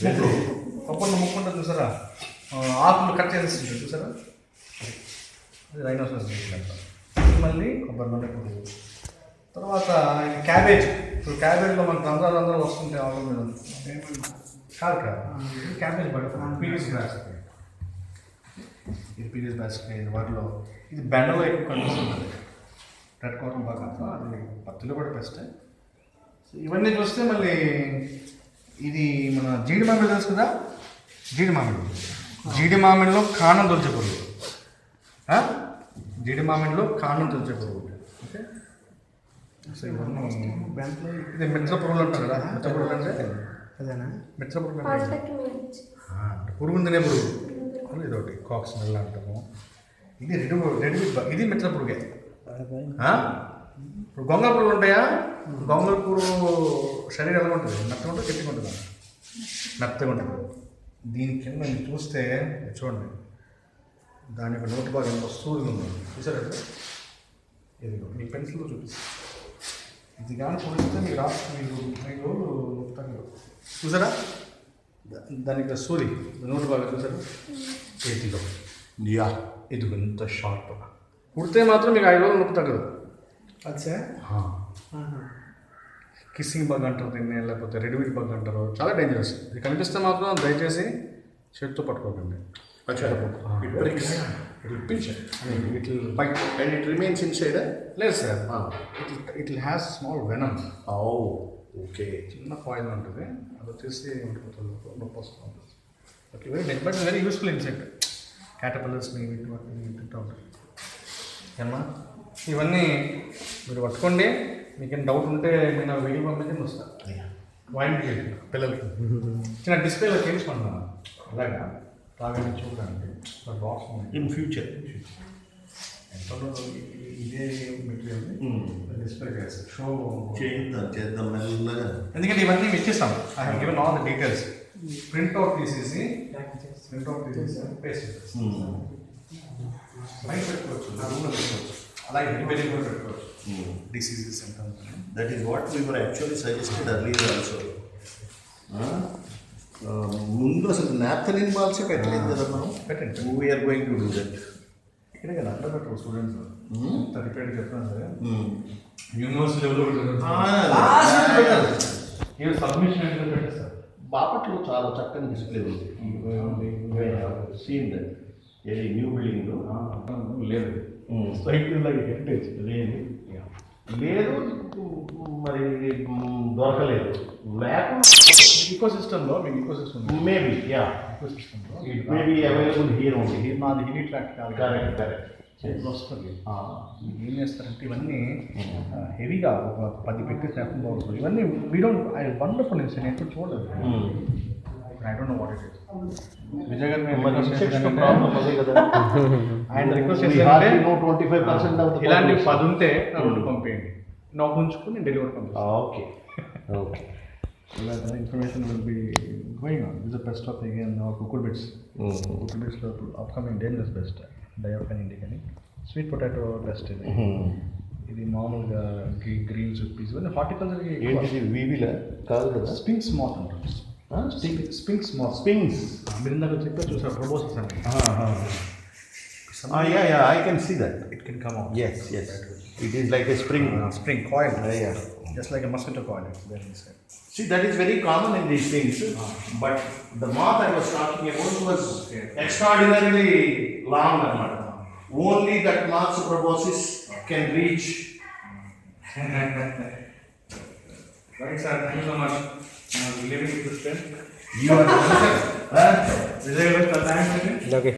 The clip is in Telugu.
ముక్కు కొబ్బరిలో ముక్కు ఉంటుంది చూసారా ఆ, ఆకులు కట్ చేసేస్తుంటారు చూసారా అది రైనోసరస్ బీటిల్ అంటారు ఇది మళ్ళీ కొబ్బరిలోనే పురుగు తర్వాత ఇది క్యాబేజ్ ఇప్పుడు క్యాబేజ్లో మనకు రంధ్రాలు రంధ్రాలు వస్తుంటాయి ఆకుల మీద కాదు కాదు ఇది క్యాబేజ్ పడుతుంది పీరియస్ గ్రాస్ ఇది పీరియస్ గ్రాస్ వాటిలో ఇది బెండలో ఎక్కువ కనిపిస్తుంది రెడ్ కోరం బాగా అది పత్తిలో కూడా బెస్ట్ సో ఇవన్నీ చూస్తే మళ్ళీ ఇది మన జీడి మామిడి తెలుసు కదా జీడి మామిడి జీడి మామిడిలో కాణం తొలిచే పురుగు ఆ? జీడి మామిడిలో కాణం తొలిచే పురుగు ఓకే సో ఇవన్నీ ఇది మిత్ర పురుగులు అంటారు కదా మిత్ర పురుగులు అంటే అదేనా మిత్ర పురుగులు అంటే హాస్పిటల్కి మేనేజ్ ఆ, అంటే పురుగు తినే పురుగు అది ఇదొకటి కాక్స్ నెల్ల అంటాము ఇది రెడ్ రెడ్ ఇది మిత్ర పురుగే ఆ? ఇప్పుడు గొంగళ పురుగులు ఉంటాయా గొంగళ పురుగు శరీరం ఎలా ఉంటుంది మెత్తగా ఉంటుంది గట్టిగా ఉంటుంది మెత్తగా ఉంటుంది దీని కింద మీరు చూస్తే ఇది చూడండి దాని యొక్క నోటి భాగం ఎంత సూర్యులు ఉంది చూసారా ఇది మీ పెన్సిల్లో చూపిస్తాను ఇది కానీ చూపిస్తే మీకు రాష్ట్ర మీకు మీకు నొప్పుతారు చూసారా దా- దానికి సూరి నోటి భాగం చూసారా చేతిలో యా ఇది ఎంత షార్ప్ కుడితే మాత్రం మీకు ఐదు రోజులు నొప్పి తగ్గదు అచ్చా కిస్సింగ్ బగ్ అంటారు దీన్ని లేకపోతే రెడీమేడ్ బగ్ అంటారు చాలా డేంజరస్ ఇది కనిపిస్తే మాత్రం దయచేసి చేతితో పట్టుకోకండి Acha, it pricks. It pinch it will bite And it remains inside a. లేదు sir Ah. It it will has small venom Oh, okay. చిన్న పాయిజన్ ఉంటుంది అది వచ్చేసి ఉండిపోతుంది నొప్పి వస్తూ ఉంటుంది okay very but very useful insect క్యాటపల్లర్స్ని వీటి వాటిని తింటూ ఉంటుంది ఏమన్నా ఇవన్నీ మీరు పట్టుకోండి మీకేం డౌట్ ఉంటే నేను వీడియో పంపించి వస్తా వాయింట్ పిల్లలకి చిన్న డిస్ప్లేలో చేయించుకుంటున్నాను అలాగా బాగా చూడడానికి బాక్స్ In future. ఎంతలో ఇదే మెటీరియల్ డిస్ప్లే చేస్తాను షో చేద్దాం చేద్దాం మెల్లగా ఎందుకంటే ఇవన్నీ మీకు ఇచ్చేస్తాం I have given all the details print out తీసేసి ప్రింట్ అవుట్ తీసేసి పేస్ట్ బయట పెట్టుకోవచ్చు నా రూమ్లో పెట్టుకోవచ్చు అలాగే ఇండిపెండెంట్ కూడా పెట్టుకోవచ్చు డిసీజెస్ ఎంత ఉంటుంది that is what we were actually suggested earlier also ముందు అసలు నాప్థలిన్ బాల్సే పెట్టలేదు కదా మనం పెట్టండి we are going to do that ఇక్కడే కదా అట్లా పెట్టరు స్టూడెంట్స్ రిపేర్ చెప్తాను సరే యూనివర్సిటీ లెవెల్లో పెట్టారు సబ్మిషన్ ఎంత పెట్టేస్తారు బాపట్లో చాలా చక్కని డిస్ప్లే ఉంది సీన్ దట్ ఏది న్యూ బిల్డింగ్లో లేదు సైట్ లైక్ హెరిటేజ్ లేదు లేదు మరి మ్, దొరకలేదు లేకుండా ఈకో సిస్టంలో మీకు ఈకో సిస్టమ్ మేబీ యా ఈకో సిస్టంలో it may be available here only ఇది మాది హిలీ ట్రాక్ట్ కాదు కరెక్ట్ కరెక్ట్ చేతిలో వస్తుంది మీకు ఏం చేస్తారంటే ఇవన్నీ హెవీగా ఒక పది పెట్టి చేపలు బాగుంటుంది ఇవన్నీ we don't I wonderful insect ఎప్పుడు చూడలేదు I don't know what it is Vijay garu మేము మరి request insects చేసేది ప్రాబ్లం ఏంటంటే, అదే కదా ఆయన రిక్వెస్ట్ We చేసేది hardly ఏంటంటే, know 25% of the ఇలాంటి population. పది ఉంటే నా రెండు పంపేయండి నాకు ఉంచుకుని డెలివరీ పంపిస్తాను okay okay information will be going on this best of again కుకుల్ బిట్స్ కుకుల్ బిట్స్లో అప్కమింగ్ డేంజరస్ బెస్ట్ డయోఫన్ ఇండికని స్వీట్ పొటాటో బెస్ట్ ఇది ఇది మామూలుగా గ్రీన్ పీస్ ఇవన్నీ హార్టికల్చర్కి ఏంటిది వీవిల కాదు కదా స్పింక్స్ మాత్ అంటారు స్పింక్స్ మాత్ స్పింగ్స్ మీరు ఇందాక చెప్పే చూసారు ప్రపోజల్స్ అండి yeah yeah I can see that it can come out yes yes it is like a spring spring coil yeah. Just like a mosquito coil See, that is very common in these things. But the moth I was talking about was extraordinarily long. Anamata. Only that moth's proboscis can reach. Right sir thank you so much living this You are Vijay garu thanks అండి ఓకే